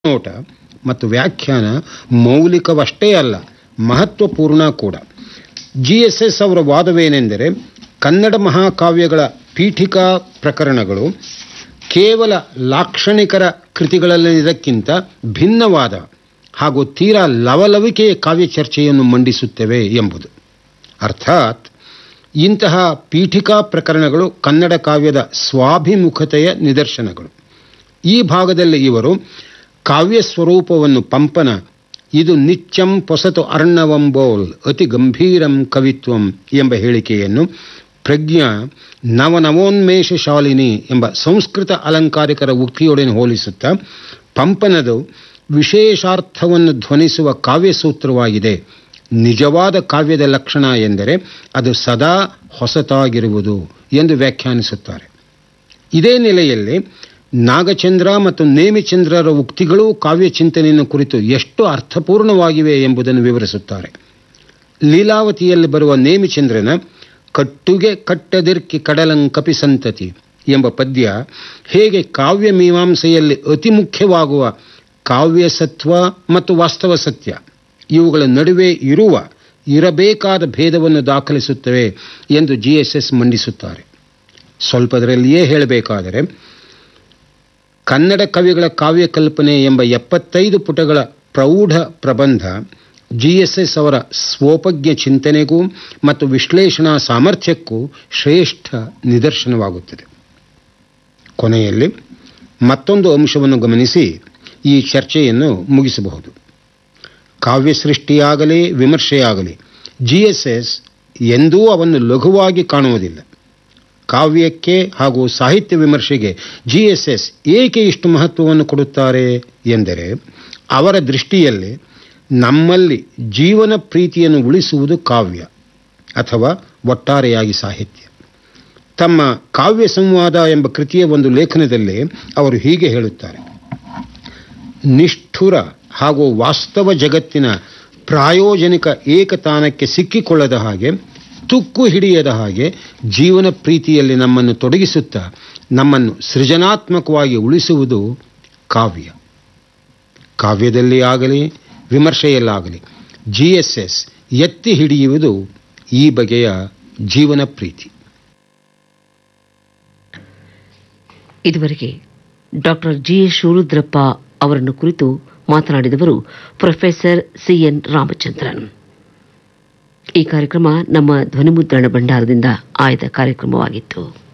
ನೋಟ ಮತ್ತು ವ್ಯಾಖ್ಯಾನ ಮೌಲಿಕವಷ್ಟೇ ಅಲ್ಲ ಮಹತ್ವಪೂರ್ಣ ಕೂಡ ಜಿ ಎಸ್ ಎಸ್ ಅವರ ವಾದವೇನೆಂದರೆ ಕನ್ನಡ ಮಹಾಕಾವ್ಯಗಳ ಪೀಠಿಕಾ ಪ್ರಕರಣಗಳು ಕೇವಲ ಲಾಕ್ಷಣಿಕರ ಕೃತಿಗಳಲ್ಲಿದ್ದಕ್ಕಿಂತ ಭಿನ್ನವಾದ ಹಾಗೂ ತೀರಾ ಲವಲವಿಕೆಯ ಕಾವ್ಯ ಚರ್ಚೆಯನ್ನು ಮಂಡಿಸುತ್ತವೆ ಎಂಬುದು ಅರ್ಥಾತ್ ಇಂತಹ ಪೀಠಿಕಾ ಪ್ರಕರಣಗಳು ಕನ್ನಡ ಕಾವ್ಯದ ಸ್ವಾಭಿಮುಖತೆಯ ನಿದರ್ಶನಗಳು ಈ ಭಾಗದಲ್ಲಿ ಇವರು ಕಾವ್ಯ ಸ್ವರೂಪವನ್ನು ಪಂಪನ ಇದು ನಿತ್ಯಂ ಪೊಸತು ಅರ್ಣವಂಬೋಲ್ ಅತಿ ಗಂಭೀರಂ ಕವಿತ್ವಂ ಎಂಬ ಹೇಳಿಕೆಯನ್ನು ಪ್ರಜ್ಞಾ ನವನವೋನ್ಮೇಷ ಶಾಲಿನಿ ಎಂಬ ಸಂಸ್ಕೃತ ಅಲಂಕಾರಿಕರ ಉಕ್ತಿಯೊಡನೆ ಹೋಲಿಸುತ್ತಾ ಪಂಪನದು ವಿಶೇಷಾರ್ಥವನ್ನು ಧ್ವನಿಸುವ ಕಾವ್ಯಸೂತ್ರವಾಗಿದೆ ನಿಜವಾದ ಕಾವ್ಯದ ಲಕ್ಷಣ ಎಂದರೆ ಅದು ಸದಾ ಹೊಸತಾಗಿರುವುದು ಎಂದು ವ್ಯಾಖ್ಯಾನಿಸುತ್ತಾರೆ ಇದೇ ನೆಲೆಯಲ್ಲಿ ನಾಗಚಂದ್ರ ಮತ್ತು ನೇಮಿಚಂದ್ರರ ಉಕ್ತಿಗಳೂ ಕಾವ್ಯ ಚಿಂತನೆಯನ್ನು ಕುರಿತು ಎಷ್ಟು ಅರ್ಥಪೂರ್ಣವಾಗಿವೆ ಎಂಬುದನ್ನು ವಿವರಿಸುತ್ತಾರೆ ಲೀಲಾವತಿಯಲ್ಲಿ ಬರುವ ನೇಮಿಚಂದ್ರನ ಕಟ್ಟುಗೆ ಕಟ್ಟದಿರ್ಕಿ ಕಡಲಂ ಕಪಿ ಸಂತತಿ ಎಂಬ ಪದ್ಯ ಹೇಗೆ ಕಾವ್ಯ ಮೀಮಾಂಸೆಯಲ್ಲಿ ಅತಿ ಮುಖ್ಯವಾಗುವ ಕಾವ್ಯ ಸತ್ವ ಮತ್ತು ವಾಸ್ತವ ಸತ್ಯ ಇವುಗಳ ನಡುವೆ ಇರುವ ಇರಬೇಕಾದ ಭೇದವನ್ನು ದಾಖಲಿಸುತ್ತವೆ ಎಂದು ಜಿ ಎಸ್ ಎಸ್ ಮಂಡಿಸುತ್ತಾರೆ ಸ್ವಲ್ಪದರಲ್ಲಿಯೇ ಹೇಳಬೇಕಾದರೆ ಕನ್ನಡ ಕವಿಗಳ ಕಾವ್ಯ ಕಲ್ಪನೆ ಎಂಬ ಎಪ್ಪತ್ತೈದು ಪುಟಗಳ ಪ್ರೌಢ ಪ್ರಬಂಧ ಜಿ ಎಸ್ ಎಸ್ ಅವರ ಸ್ವೋಪಜ್ಞ ಚಿಂತನೆಗೂ ಮತ್ತು ವಿಶ್ಲೇಷಣಾ ಸಾಮರ್ಥ್ಯಕ್ಕೂ ಶ್ರೇಷ್ಠ ನಿದರ್ಶನವಾಗುತ್ತದೆ ಕೊನೆಯಲ್ಲಿ ಮತ್ತೊಂದು ಅಂಶವನ್ನು ಗಮನಿಸಿ ಈ ಚರ್ಚೆಯನ್ನು ಮುಗಿಸಬಹುದು ಕಾವ್ಯ ಸೃಷ್ಟಿಯಾಗಲಿ ವಿಮರ್ಶೆಯಾಗಲಿ ಜಿ ಎಸ್ ಎಸ್ ಎಂದೂ ಅವನ್ನು ಲಘುವಾಗಿ ಕಾಣುವುದಿಲ್ಲ ಕಾವ್ಯಕ್ಕೆ ಹಾಗೂ ಸಾಹಿತ್ಯ ವಿಮರ್ಶೆಗೆ ಜಿ ಎಸ್ ಎಸ್ ಏಕೆ ಇಷ್ಟು ಮಹತ್ವವನ್ನು ಕೊಡುತ್ತಾರೆ ಎಂದರೆ ಅವರ ದೃಷ್ಟಿಯಲ್ಲಿ ನಮ್ಮಲ್ಲಿ ಜೀವನ ಪ್ರೀತಿಯನ್ನು ಉಳಿಸುವುದು ಕಾವ್ಯ ಅಥವಾ ಒಟ್ಟಾರೆಯಾಗಿ ಸಾಹಿತ್ಯ ತಮ್ಮ ಕಾವ್ಯ ಸಂವಾದ ಎಂಬ ಕೃತಿಯ ಒಂದು ಲೇಖನದಲ್ಲಿ ಅವರು ಹೀಗೆ ಹೇಳುತ್ತಾರೆ ನಿಷ್ಠುರ ಹಾಗೂ ವಾಸ್ತವ ಜಗತ್ತಿನ ಪ್ರಾಯೋಜನಿಕ ಏಕತಾನಕ್ಕೆ ಸಿಕ್ಕಿಕೊಳ್ಳದ ಹಾಗೆ ತುಕ್ಕು ಹಿಡಿಯದ ಹಾಗೆ ಜೀವನ ಪ್ರೀತಿಯಲ್ಲಿ ನಮ್ಮನ್ನು ತೊಡಗಿಸುತ್ತಾ ನಮ್ಮನ್ನು ಸೃಜನಾತ್ಮಕವಾಗಿ ಉಳಿಸುವುದು ಕಾವ್ಯ ಕಾವ್ಯದಲ್ಲಿ ಆಗಲಿ ವಿಮರ್ಶೆಯಲ್ಲಾಗಲಿ ಜಿ ಎಸ್ ಎಸ್ ಎತ್ತಿ ಹಿಡಿಯುವುದು ಈ ಬಗೆಯ ಜೀವನ ಪ್ರೀತಿ ಇದುವರೆಗೆ ಡಾಕ್ಟರ್ ಜಿ ಎಸ್ ಶಿವರುದ್ರಪ್ಪ ಅವರನ್ನು ಕುರಿತು ಮಾತನಾಡಿದವರು ಪ್ರೊಫೆಸರ್ ಸಿಎನ್ ರಾಮಚಂದ್ರನ್ ಈ ಕಾರ್ಯಕ್ರಮ ನಮ್ಮ ಧ್ವನಿಮುದ್ರಣ ಭಂಡಾರದಿಂದ ಆಯ್ದ ಕಾರ್ಯಕ್ರಮವಾಗಿತ್ತು